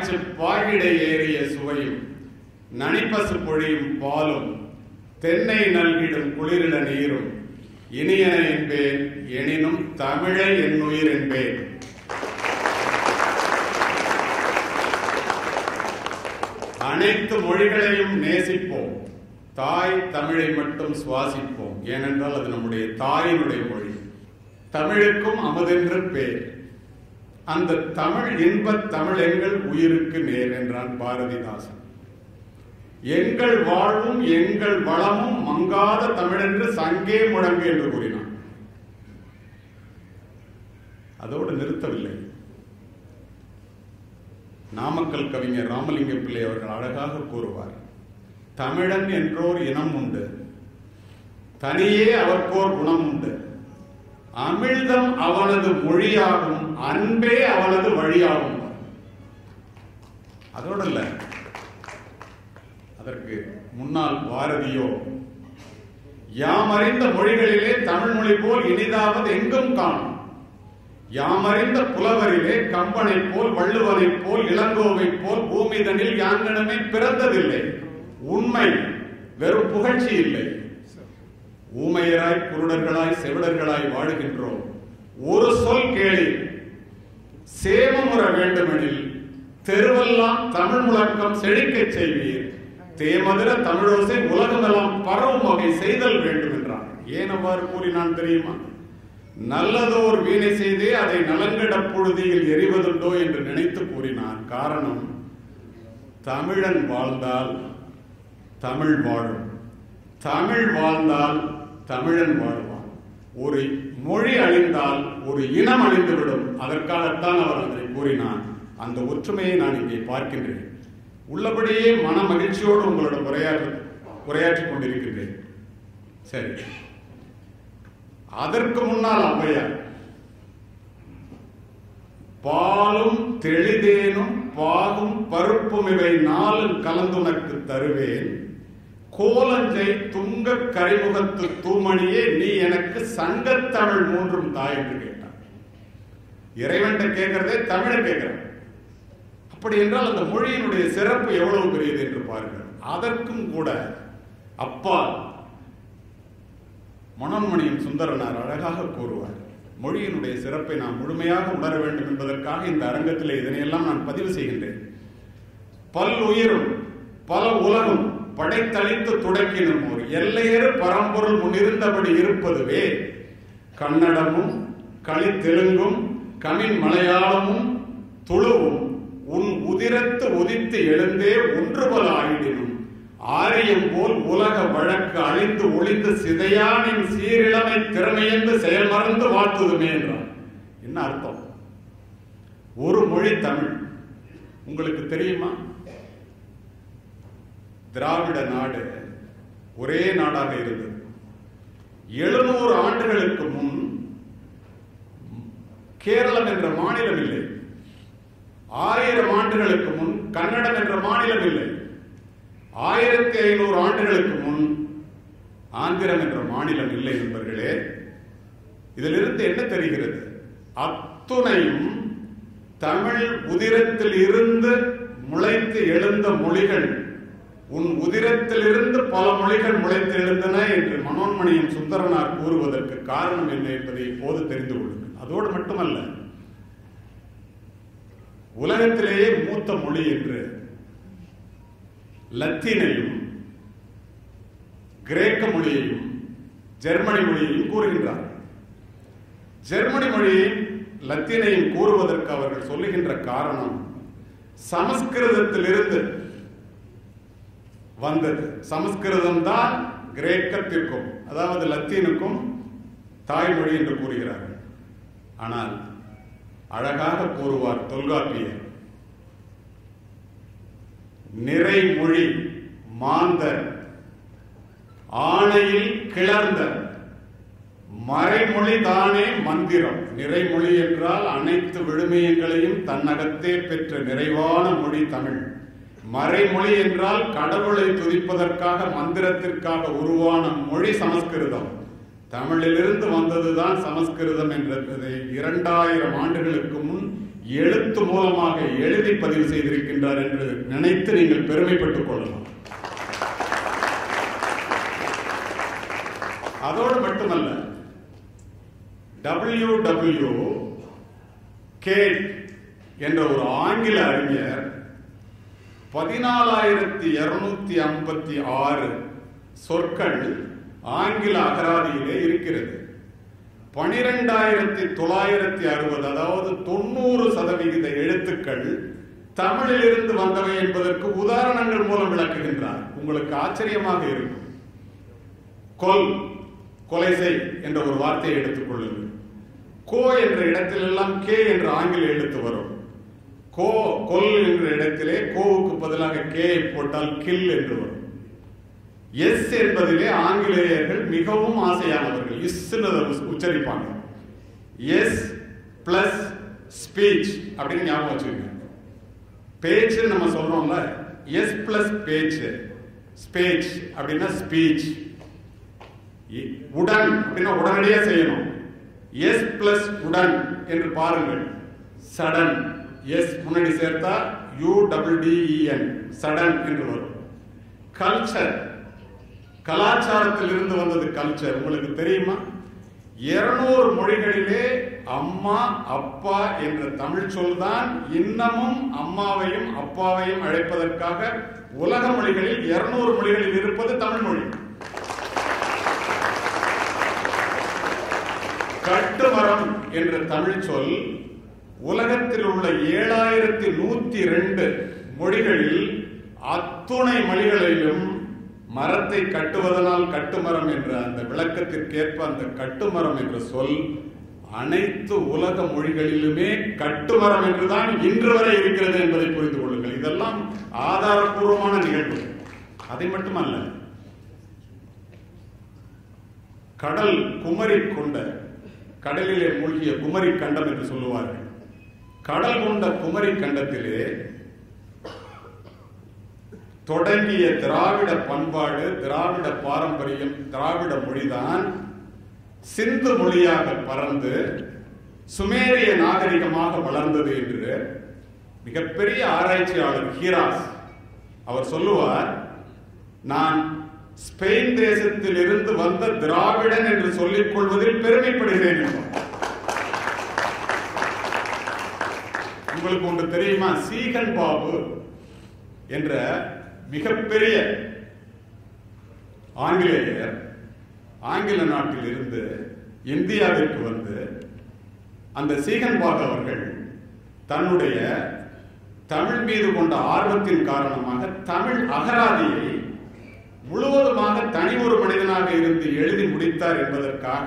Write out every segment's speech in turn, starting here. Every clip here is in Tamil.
காய்ச்சு பாகிடை ஏறிய சுவையும் நனிப்பசு பொழியும் பாலும் தென்னை நல்கிடும் குளிரிட நீரும் இனியன என்பேன் எனினும் தமிழை என் உயிர் என்பேன் அனைத்து மொழிகளையும் நேசிப்போம் தாய் தமிழை மட்டும் சுவாசிப்போம் ஏனென்றால் அது நம்முடைய தாயினுடைய மொழி தமிழுக்கும் அமுதென்று பேர் அந்த தமிழ் இன்பத் தமிழ் எங்கள் உயிருக்கு நேர் என்றான் பாரதிதாசன் எங்கள் வாழ்வும் எங்கள் வளமும் மங்காத தமிழென்று சங்கே முழங்கு என்று கூறினான் அதோடு நிறுத்தவில்லை நாமக்கல் கவிஞர் ராமலிங்க பிள்ளை அவர்கள் அழகாக கூறுவார் தமிழன் என்றோர் இனம் உண்டு தனியே அவர்க்கோர் குணம் உண்டு அமிழ்தம் அவனது மொழியாகும் அன்பே அவனது வழியாகும் அதோடு இல்ல அதற்கு முன்னால் பாரதியோ யாமறிந்த மொழிகளிலே தமிழ் மொழி போல் இனிதாவது எங்கும் காணும் யாமறிந்த புலவரிலே கம்பனைப் போல் வள்ளுவனைப் போல் இளங்கோவைப் போல் பூமிதனில் யாங்கனமே பிறந்ததில்லை உண்மை வெறும் புகழ்ச்சி இல்லை ஊமையராய் குருடர்களாய் செவிடர்களாய் வாழுகின்றோம் ஒரு சொல் கேளி சேமமுற வேண்டுமெனில் தெருவெல்லாம் தமிழ் முழக்கம் செழிக்கச் செய்வீர் தேமதுர தமிழோசை உலகமெல்லாம் பரவும் வகை செய்தல் வேண்டும் என்றார் ஏன் அவ்வாறு கூறினான் தெரியுமா நல்லதோர் வீணை செய்தே அதை நலங்கட புழுதியில் எரிவதுண்டோ என்று நினைத்து கூறினார் காரணம் தமிழன் வாழ்ந்தால் தமிழ் வாழும் தமிழ் வாழ்ந்தால் தமிழன் வாழ்வான் ஒரு மொழி அழிந்தால் ஒரு இனம் அழிந்துவிடும் அதற்காகத்தான் அவர் அதை கூறினார் அந்த ஒற்றுமையை நான் இங்கே பார்க்கின்றேன் உள்ளபடியே மன மகிழ்ச்சியோடு உங்களிடம் உரையாற்ற உரையாற்றிக் கொண்டிருக்கின்றேன் சரி அதற்கு முன்னால் ஔவையார் பாலும் தெளிதேனும் பாகும் பருப்பும் இவை நாளும் கலந்துனக்கு தருவேன் கோலஞ்சை துங்க கரிமுகத்து தூமணியே நீ எனக்கு சங்கத்தமிழ் மூன்றும் தாய் என்று கேட்டார் இறைவன்கிட்ட கேட்கிறதே தமிழை கேட்கிறார் அப்படி என்றால் அந்த மொழியினுடைய சிறப்பு எவ்வளவு பெரியது என்று பாருங்கள் அதற்கும் கூட அப்பால் மனோன்மணியும் சுந்தரனார் அழகாக கூறுவார் மொழியினுடைய சிறப்பை நாம் முழுமையாக உணர வேண்டும் என்பதற்காக இந்த அரங்கத்திலே இதனையெல்லாம் நான் பதிவு செய்கின்றேன் பல் உயிரும் பல உலகும் படைத்தளித்து துடைக்கினும் ஒரு எல்லையறு பரம்பொருள் முன்னிருந்தபடி இருப்பதுவே கன்னடமும் களித்தெலுங்கும் கமின் மலையாளமும் துளுவும் உன் உதிரத்து உதித்து எழுந்தே ஒன்றுபல ஆயிடினும் ஆரியம் போல் உலக வழக்கு அழிந்து ஒளிந்து சிதையானின் சீரிழமை திறமையென்று செயல்மறந்து வாழ்த்துதுமே என்றார் என்ன அர்த்தம் ஒரு மொழி தமிழ் உங்களுக்கு தெரியுமா திராவிட நாடு ஒரே நாடாக இருந்தது எழுநூறு ஆண்டுகளுக்கு முன் கேரளம் என்ற மாநிலம் இல்லை ஆயிரம் ஆண்டுகளுக்கு முன் கன்னடம் என்ற மாநிலம் இல்லை ஆயிரத்தி ஐநூறு ஆண்டுகளுக்கு முன் ஆந்திரம் என்ற மாநிலம் இல்லை நண்பர்களே இதிலிருந்து என்ன தெரிகிறது அத்துணையும் தமிழ் உதிரத்தில் இருந்து முளைத்து எழுந்த மொழிகள் உன் உதிரத்திலிருந்து பல மொழிகள் முளைத்து எழுந்தன என்று மனோன்மணியும் சுந்தரனார் கூறுவதற்கு காரணம் என்ன என்பதை இப்போது தெரிந்து கொள்ளுங்கள் அதோடு மட்டுமல்ல உலகத்திலேயே மூத்த மொழி என்று லத்தீனையும் கிரேக்க மொழியையும் ஜெர்மனி மொழியையும் கூறுகின்றார் ஜெர்மனி மொழியையும் லத்தீனையும் கூறுவதற்கு அவர்கள் சொல்லுகின்ற காரணம் சமஸ்கிருதத்திலிருந்து வந்தது சமஸ்கிருதம் தான் கிரேக்கத்திற்கும் அதாவது லத்தீனுக்கும் தாய்மொழி என்று கூறுகிறார்கள் ஆனால் அழகாக கூறுவார் தொல்காப்பியர் நிறைமொழி மாந்தர் ஆணையில் கிளர்ந்த மறைமொழி தானே மந்திரம் நிறைமொழி என்றால் அனைத்து விழுமியங்களையும் தன்னகத்தே பெற்ற நிறைவான மொழி தமிழ் மறைமொழி என்றால் கடவுளை துதிப்பதற்காக மந்திரத்திற்காக உருவான மொழி சமஸ்கிருதம் தமிழிலிருந்து வந்ததுதான் சமஸ்கிருதம் என்பதை இரண்டாயிரம் ஆண்டுகளுக்கு முன் எழுத்து மூலமாக எழுதி பதிவு செய்திருக்கின்றார் என்று நினைத்து நீங்கள் பெருமைப்பட்டுக் கொள்ளலாம் அதோடு மட்டுமல்ல டபிள்யூ டபிள்யூ கேட் என்ற ஒரு ஆங்கில அறிஞர் பதினாலாயிரத்தி இருநூத்தி ஐம்பத்தி ஆறு சொற்கள் ஆங்கில அகராதியிலே இருக்கிறது பனிரெண்டாயிரத்தி தொள்ளாயிரத்தி அறுபது அதாவது தொண்ணூறு சதவிகித எழுத்துக்கள் தமிழிலிருந்து வந்தவை என்பதற்கு உதாரணங்கள் மூலம் விளக்குகின்றார் உங்களுக்கு ஆச்சரியமாக இருக்கும் கொல் கொலை செய் என்ற ஒரு வார்த்தையை எடுத்துக் கொள்ளுங்கள் கோ என்ற இடத்திலெல்லாம் கே என்ற ஆங்கில எழுத்து வரும் கோ கொல் என்ற இடத்திலே கோவுக்கு பதிலாக கே போட்டால் கில் என்று வரும் எஸ் என்பதிலே ஆங்கிலேயர்கள் மிகவும் ஆசையானவர்கள் இஸ்ன்னு உச்சரிப்பாங்க எஸ் பிளஸ் ஸ்பீச் அப்படின்னு ஞாபகம் வச்சுக்கோங்க பேச்சு நம்ம சொல்றோம்ல எஸ் பிளஸ் பேச்சு ஸ்பீச் அப்படின்னா ஸ்பீச் உடன் அப்படின்னா உடனடியாக செய்யணும் எஸ் பிளஸ் உடன் என்று பாருங்கள் சடன் எஸ் முன்னாடி சேர்த்தா யூ டபுள் டிஇஎன் சடன் என்று வரும் கல்ச்சர் கலாச்சாரத்தில் இருந்து வந்தது கல்ச்சர் உங்களுக்கு தெரியுமா இருநூறு மொழிகளிலே அம்மா அப்பா என்ற தமிழ் சொல் தான் இன்னமும் அம்மாவையும் அப்பாவையும் அழைப்பதற்காக உலக மொழிகளில் இருநூறு மொழிகளில் இருப்பது தமிழ் மொழி கட்டுமரம் என்ற தமிழ் சொல் உலகத்தில் உள்ள ஏழாயிரத்தி நூத்தி ரெண்டு மொழிகளில் அத்துணை மொழிகளிலும் மரத்தை கட்டுவதனால் கட்டுமரம் என்ற அந்த விளக்கத்திற்கேற்ப அந்த கட்டுமரம் என்ற சொல் அனைத்து உலக மொழிகளிலுமே கட்டுமரம் என்றுதான் இன்று வரை இருக்கிறது என்பதை புரிந்து கொள்ளுங்கள் இதெல்லாம் ஆதாரபூர்வமான நிகழ்வு அதை மட்டுமல்ல கடல் குமரி கொண்ட கடலிலே மூழ்கிய குமரி கண்டம் என்று சொல்லுவார்கள் கடல் கொண்ட குமரி கண்டத்திலே தொடங்கிய திராவிட பண்பாடு திராவிட பாரம்பரியம் திராவிட மொழிதான் சிந்து மொழியாக பறந்து சுமேரிய நாகரிகமாக வளர்ந்தது என்று மிகப்பெரிய ஆராய்ச்சியாளர் ஹீராஸ் அவர் சொல்லுவார் நான் ஸ்பெயின் தேசத்தில் இருந்து வந்த திராவிடன் என்று சொல்லிக் கொள்வதில் பெருமைப்படுகிறேன் என்பார். உங்களுக்கு ஒன்று தெரியுமா சீகன் பாபு என்ற மிகப்பெரிய ஆங்கிலேயர் ஆங்கில நாட்டில் இருந்து இந்தியாவிற்கு வந்து அந்த சீகன் பாபு அவர்கள் தன்னுடைய தமிழ் மீது கொண்ட ஆர்வத்தின் காரணமாக தமிழ் அகராதியை முழுவதுமாக தனி ஒரு மனிதனாக இருந்து எழுதி முடித்தார் என்பதற்காக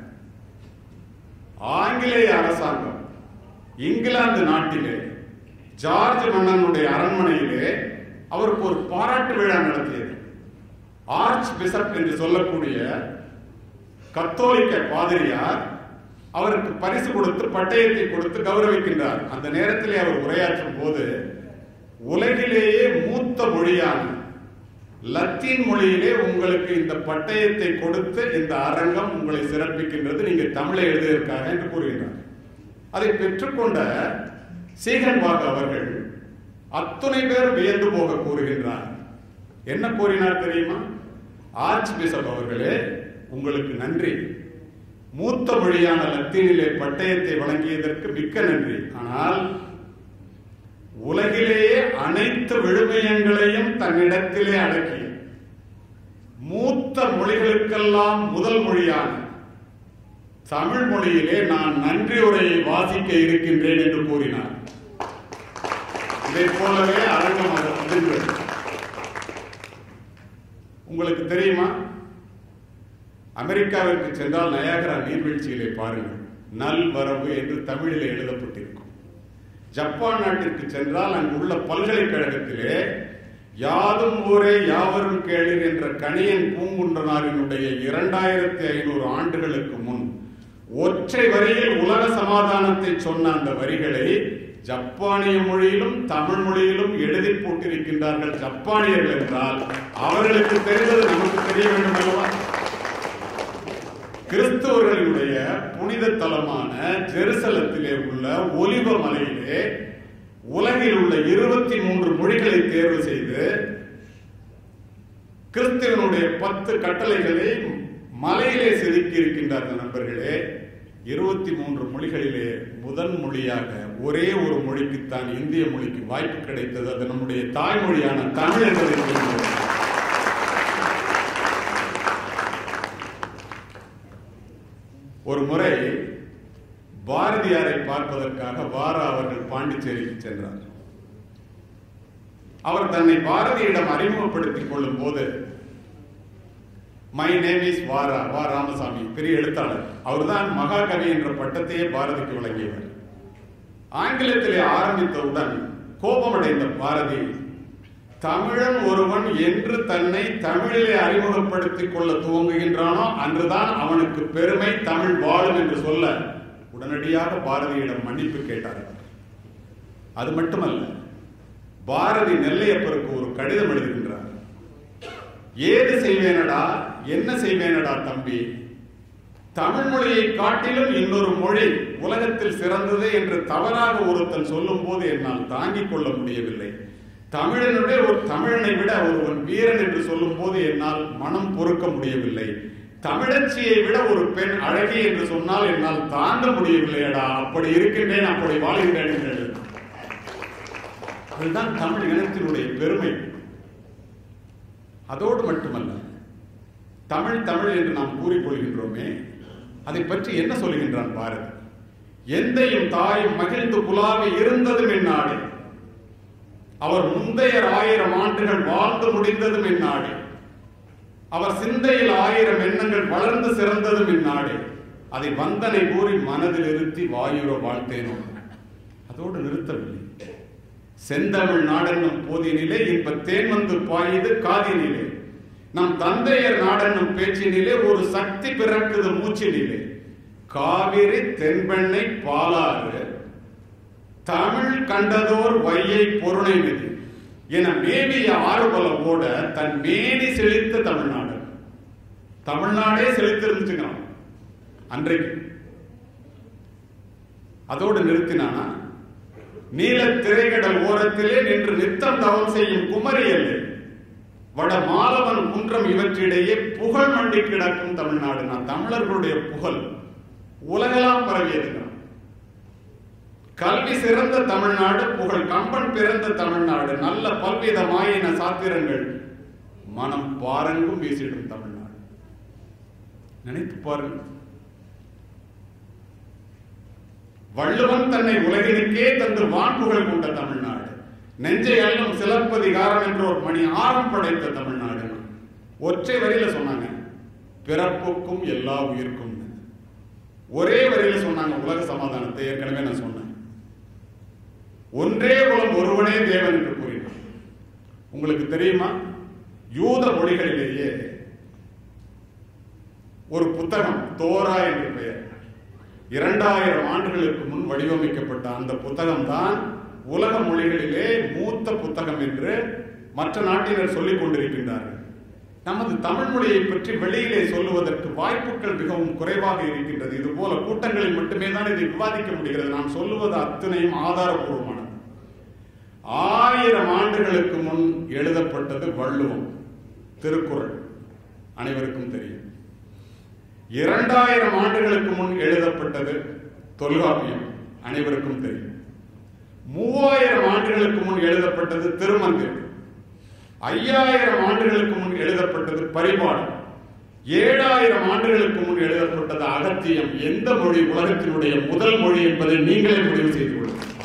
ஆங்கிலேய அரசாங்கம் இங்கிலாந்து நாட்டிலே ஜார்ஜ் மன்னனுடைய அரண்மனையிலே அவருக்கு ஒரு பாராட்டு விழா நடத்தியது ஆர்ச் பிசப் என்று சொல்லக்கூடிய கத்தோலிக்க பாதிரியார் அவருக்கு பரிசு கொடுத்து பட்டயத்தை கொடுத்து கௌரவிக்கின்றார் அந்த நேரத்திலே அவர் உரையாற்றும் போது உலகிலேயே மூத்த மொழியான லத்தீன் மொழியிலே உங்களுக்கு இந்த பட்டயத்தை கொடுத்து இந்த அரங்கம் உங்களை சிறப்பிக்கின்றது நீங்க தமிழை எழுதியிருக்காங்க என்று கூறுகின்றார் அதை பெற்றுக்கொண்ட சீகன்பாக் அவர்கள் அத்துணை பேர் வியந்து போக கூறுகின்றார் என்ன கூறினார் தெரியுமா ஆர்ச் பிசப் அவர்களே உங்களுக்கு நன்றி மூத்த மொழியான லத்தீனிலே பட்டயத்தை வழங்கியதற்கு மிக்க நன்றி ஆனால் உலகிலேயே அனைத்து விழுமியங்களையும் தன்னிடத்திலே அடக்கி மூத்த மொழிகளுக்கெல்லாம் முதல் மொழியான தமிழ் மொழியிலே நான் நன்றி உரையை வாசிக்க இருக்கின்றேன் என்று கூறினார் இதை போலவே அரங்கம் அது அதிர்ந்தது. உங்களுக்கு தெரியுமா அமெரிக்காவிற்கு சென்றால் நயாகரா நீர்வீழ்ச்சிகளை பாருங்கள் நல் வரவு என்று தமிழில் எழுதப்பட்டிருக்கும் ஜப்பான் நாட்டிற்கு சென்றால் அங்குள்ள பல்கலைக்கழகத்திலே யாதும் ஊரே யாவரும் கேளீர் என்ற கணியன் பூங்குன்றனாரினுடைய இரண்டாயிரத்தி ஐநூறு ஆண்டுகளுக்கு முன் ஒற்றை வரியில் உலக சமாதானத்தை சொன்ன அந்த வரிகளை ஜப்பானிய மொழியிலும் தமிழ் மொழியிலும் எழுதி போட்டிருக்கின்றார்கள் ஜப்பானியர்கள் என்றால் அவர்களுக்கு தெரிந்தது நமக்கு தெரிய வேண்டும் அல்லவா கிறிஸ்தவர்களுடைய புனித தலமான ஜெருசலத்திலே உள்ள ஒலிவ மலையிலே உலகில் உள்ள இருபத்தி மூன்று மொழிகளை தேர்வு செய்து கிறிஸ்துவனுடைய பத்து கட்டளைகளை மலையிலே செதுக்கி இருக்கின்றார்கள் நண்பர்களே இருபத்தி மூன்று மொழிகளிலே முதன் மொழியாக ஒரே ஒரு மொழிக்குத்தான் இந்திய மொழிக்கு வாய்ப்பு கிடைத்தது அது நம்முடைய தாய்மொழியான தமிழ் என்பதை தெரிந்து ஒரு முறை பாரதியாரை பார்ப்பதற்காக வாரா அவர்கள் பாண்டிச்சேரிக்கு சென்றார் அவர் தன்னை பாரதியிடம் அறிமுகப்படுத்திக் கொள்ளும் போது மை நேம் இஸ் வாரா வா ராமசாமி பெரிய எழுத்தாளர் அவர்தான் மகாகவி என்ற பட்டத்தையே பாரதிக்கு வழங்கியவர் ஆங்கிலத்திலே ஆரம்பித்தவுடன் கோபமடைந்த பாரதி தமிழன் ஒருவன் என்று தன்னை தமிழிலே அறிமுகப்படுத்திக் கொள்ள துவங்குகின்றானோ அன்றுதான் அவனுக்கு பெருமை தமிழ் வாழும் என்று சொல்ல உடனடியாக பாரதியிடம் மன்னிப்பு கேட்டார் அது மட்டுமல்ல பாரதி நெல்லையப்பருக்கு ஒரு கடிதம் எழுதுகின்றார் ஏது செய்வேனடா என்ன செய்வேனடா தம்பி தமிழ் மொழியை காட்டிலும் இன்னொரு மொழி உலகத்தில் சிறந்தது என்று தவறாக ஒருத்தன் சொல்லும் போது என்னால் தாங்கிக் கொள்ள முடியவில்லை தமிழனுடைய ஒரு தமிழனை விட ஒருவன் வீரன் என்று சொல்லும் போது என்னால் மனம் பொறுக்க முடியவில்லை தமிழச்சியை விட ஒரு பெண் அழகி என்று சொன்னால் என்னால் தாங்க முடியவில்லையடா அப்படி இருக்கின்றேன் அப்படி வாழ்கின்றேன் என்று எழுதினார். அதுதான் தமிழ் இனத்தினுடைய பெருமை அதோடு மட்டுமல்ல தமிழ் தமிழ் என்று நாம் கூறிக்கொள்கின்றோமே அதை பற்றி என்ன சொல்லுகின்றான் பாரதி எந்தையும் தாயும் மகிழ்ந்து புலாவி இருந்ததும் என்னாடு அவர் முந்தையர் ஆயிரம் ஆண்டுகள் வாழ்ந்து முடிந்ததும் இந்நாடு அவர் சிந்தையில் ஆயிரம் எண்ணங்கள் வளர்ந்து சிறந்ததும் இந்நாடு அதை வந்தனை கூறி மனதில் இருத்தி வாயுர வாழ்த்தேனோ அதோடு நிறுத்தவில்லை செந்தமிழ் நாடென்னும் போதினிலே இன்ப தேன் வந்து பாயுது காதினிலே நம் தந்தையர் நாடென்னும் பேச்சினிலே ஒரு சக்தி பிறக்குது மூச்சினிலே காவிரி தென்பெண்ணை பாலாறு தமிழ் கண்டதோர் வையை பொருணை நதி என மேவிய ஆறுபல ஓட தன் மேனி செழித்த தமிழ்நாடு தமிழ்நாடே செழித்திருந்துச்சுங்கிறான் அன்றைக்கு அதோடு நிறுத்தினானா நீல திரைக்கடல் ஓரத்திலே நின்று நித்தம் தவம் செய்யும் குமரி எல்லை வட மாலவன் குன்றம் இவற்றிடையே புகழ் மண்டி கிடக்கும் தமிழ்நாடு நான் தமிழர்களுடைய புகழ் உலகெல்லாம் பரவியதுங்கிறான் கல்வி சிறந்த தமிழ்நாடு புகழ் கம்பன் பிறந்த தமிழ்நாடு நல்ல பல்விதமாயின சாத்திரங்கள் மனம் பாரங்கும் வீசிடும் தமிழ்நாடு நினைத்து பாருங்கள் வள்ளுவன் தன்னை உலகினுக்கே தந்து வான்புகழ் கொண்ட தமிழ்நாடு நெஞ்சை அல்லும் சிலப்பதிகாரம் என்ற ஒரு மணி ஆரம் படைத்த தமிழ்நாடு ஒற்றை வரியில சொன்னாங்க பிறப்புக்கும் எல்லா உயிர்க்கும் ஒரே வரியில சொன்னாங்க உலக சமாதானத்தை ஏற்கனவே நான் சொன்னேன் ஒன்றே குலம் ஒருவனே தேவன் என்று கூறினார் உங்களுக்கு தெரியுமா யூத மொழிகளிலேயே ஒரு புத்தகம் தோரா என்று பெயர் இரண்டாயிரம் ஆண்டுகளுக்கு முன் வடிவமைக்கப்பட்ட அந்த புத்தகம் தான் உலக மொழிகளிலே மூத்த புத்தகம் என்று மற்ற நாட்டினர் சொல்லிக் கொண்டிருக்கின்றார்கள் நமது தமிழ் மொழியை பற்றி வெளியிலே சொல்லுவதற்கு வாய்ப்புகள் மிகவும் குறைவாக இருக்கின்றது இது போல கூட்டங்களில் மட்டுமே தான் இதை விவாதிக்க முடிகிறது நாம் சொல்லுவது அத்தனையும் ஆதாரபூர்வமானது ஆயிரம் ஆண்டுகளுக்கு முன் எழுதப்பட்டது வள்ளுவம் திருக்குறள் அனைவருக்கும் தெரியும் இரண்டாயிரம் ஆண்டுகளுக்கு முன் எழுதப்பட்டது தொல்காப்பியம் அனைவருக்கும் தெரியும் மூவாயிரம் ஆண்டுகளுக்கு முன் எழுதப்பட்டது திருமந்திரம் ஐயாயிரம் ஆண்டுகளுக்கு முன் எழுதப்பட்டது பரிபாடம் ஏழாயிரம் ஆண்டுகளுக்கு முன் எழுதப்பட்டது அகத்தியம் எந்த மொழி உலகத்தினுடைய முதல் மொழி என்பதை நீங்களே முடிவு செய்து கொள்ளுங்கள்